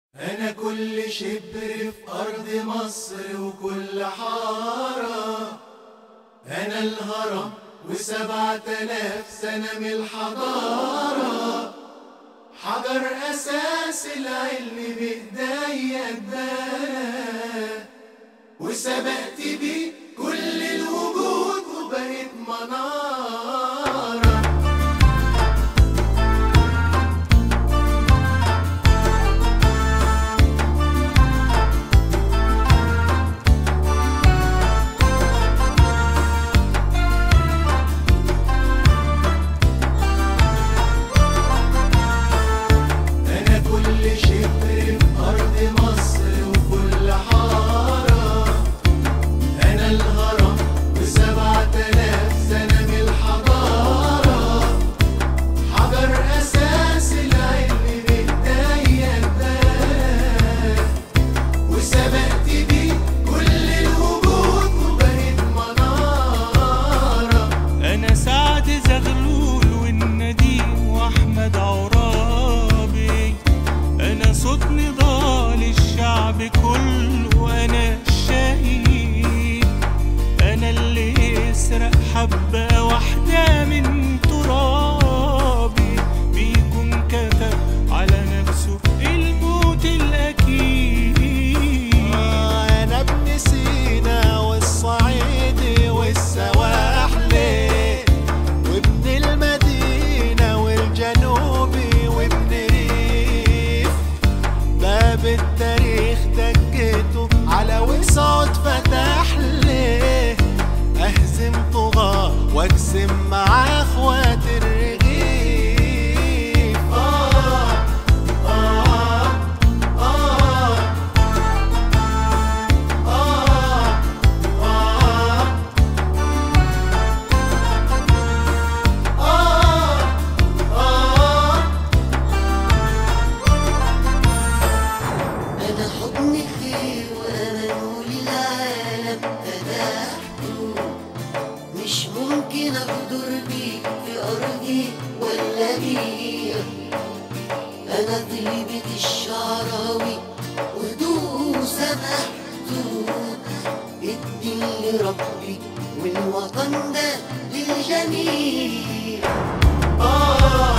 أنا كل شبر في أرض مصر وكل حارة أنا الهرم وسبعة آلاف سنة من الحضارة حجر أساس العلم بإيديا اتبنى وسبقت بيه كل الوجود وبقيت منارة أنا كل شبر في أرض مصر وكل حارة أنا الهرم وسبعة آلاف سنة من الحضارة حجر أساس العلم بإيديا اتبنى وسبقت بيه كل الوجود وبقيت منارة أنا سعد زغلول والنديم وأحمد عرابي أنا صوت نضال الشعب كله أنا الشهيد أنا اللي يسرق حبة واحدة من ترابي بيكون كتب على نفسه الموت الأكيد أنا ابن سينا والصعيد والسواحلي وابن المدينة والجنوبي وابن ريف باب التاريخ دقيته على وسعود فتح لي أهزم طغاة واقسم مع اخوات الرغيف آه آه آه آه آه آه أنا حضن خير وأمل للعالم فتحته مش ممكن أغدر بيك في أرضي ولا بيا أنا طيبة الشعراوي وهدوء سمحته الدين لربي والوطن ده للجميع آه